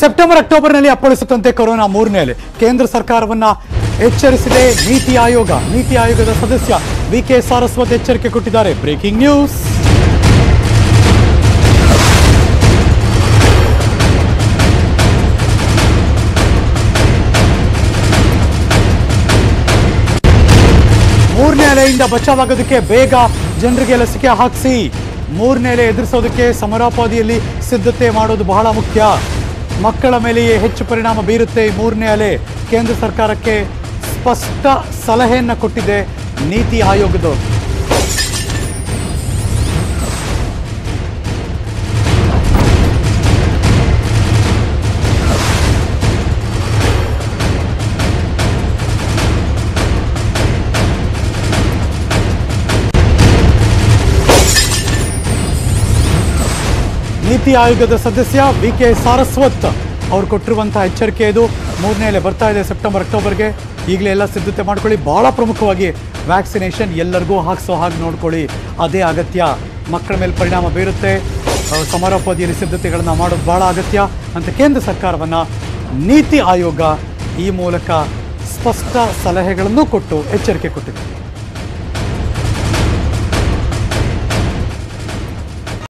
September ಅಕ್ಟೋಬರ್ನಲ್ಲಿ ಅಪ್ಪಳಿಸುತ್ತಂತೆ corona ಮೂರನೇ ಅಲೆ ಕೇಂದ್ರ ಸರ್ಕಾರವನ್ನ ಎಚ್ಚರಿಸಿದೆ ನೀತಿ ಆಯೋಗ ನೀತಿ ಆಯೋಗದ ಸದಸ್ಯ ವಿ ಕೆ ಸಾರಸ್ವತ್ ಎಚ್ಚರಿಕೆ ಕೊಟ್ಟಿದ್ದಾರೆ ಬ್ರೇಕಿಂಗ್ ನ್ಯೂಸ್ ಮೂರನೇ ಅಲೆಯಿಂದ ಬಚಾವಾಗೋದಕ್ಕೆ ಬೇಗ ಜನರಿಗೆ ಲಸಿಕೆ ಹಾಕಿಸಿ ಮೂರನೇ ಅಲೆ ಎದುರಿಸೋದಕ್ಕೆ ಸಮರೋಪಾದಿಯಲ್ಲಿ ಸಿದ್ಧತೆ ಮಾಡೋದು ಬಹಳ ಮುಖ್ಯ ಮಕ್ಕಳ ಮೇಲೆಯೇ ಹೆಚ್ಚು ಪರಿಣಾಮ ಬೀರುತ್ತೆ ಈ ಮೂರನೇ ಅಲೆ ಕೇಂದ್ರ ಸರ್ಕಾರಕ್ಕೆ ಸ್ಪಷ್ಟ ಸಲಹೆಯನ್ನ ಕೊಟ್ಟಿದೆ ನೀತಿ ಆಯೋಗದವರು ನೀತಿ ಆಯೋಗದ ಸದಸ್ಯ ವಿ ಕೆ ಸಾರಸ್ವತ್ ಅವ್ರು ಕೊಟ್ಟಿರುವಂತಹ ಎಚ್ಚರಿಕೆ ಇದು ಮೂರನೇ ಅಲೆ ಬರ್ತಾ ಇದೆ ಸೆಪ್ಟೆಂಬರ್ ಅಕ್ಟೋಬರ್ಗೆ ಈಗಲೇ ಎಲ್ಲ ಸಿದ್ಧತೆ ಮಾಡ್ಕೊಳ್ಳಿ ಬಹಳ ಪ್ರಮುಖವಾಗಿ ವ್ಯಾಕ್ಸಿನೇಷನ್ ಎಲ್ಲರಿಗೂ ಹಾಕ್ಸೋ ಹಾಗೆ ನೋಡ್ಕೊಳ್ಳಿ ಅದೇ ಅಗತ್ಯ ಮಕ್ಕಳ ಮೇಲೆ ಪರಿಣಾಮ ಬೀರುತ್ತೆ ಆ, ಸಮರೋಪಾದಿಯಲ್ಲಿ ಸಿದ್ಧತೆಗಳನ್ನು ಮಾಡೋದು ಬಹಳ ಅಗತ್ಯ ಅಂತ ಕೇಂದ್ರ ಸರ್ಕಾರವನ್ನು ನೀತಿ ಆಯೋಗ ಈ ಮೂಲಕ ಸ್ಪಷ್ಟ ಸಲಹೆಗಳನ್ನು ಕೊಟ್ಟು ಎಚ್ಚರಿಕೆ ಕೊಟ್ಟಿದೆ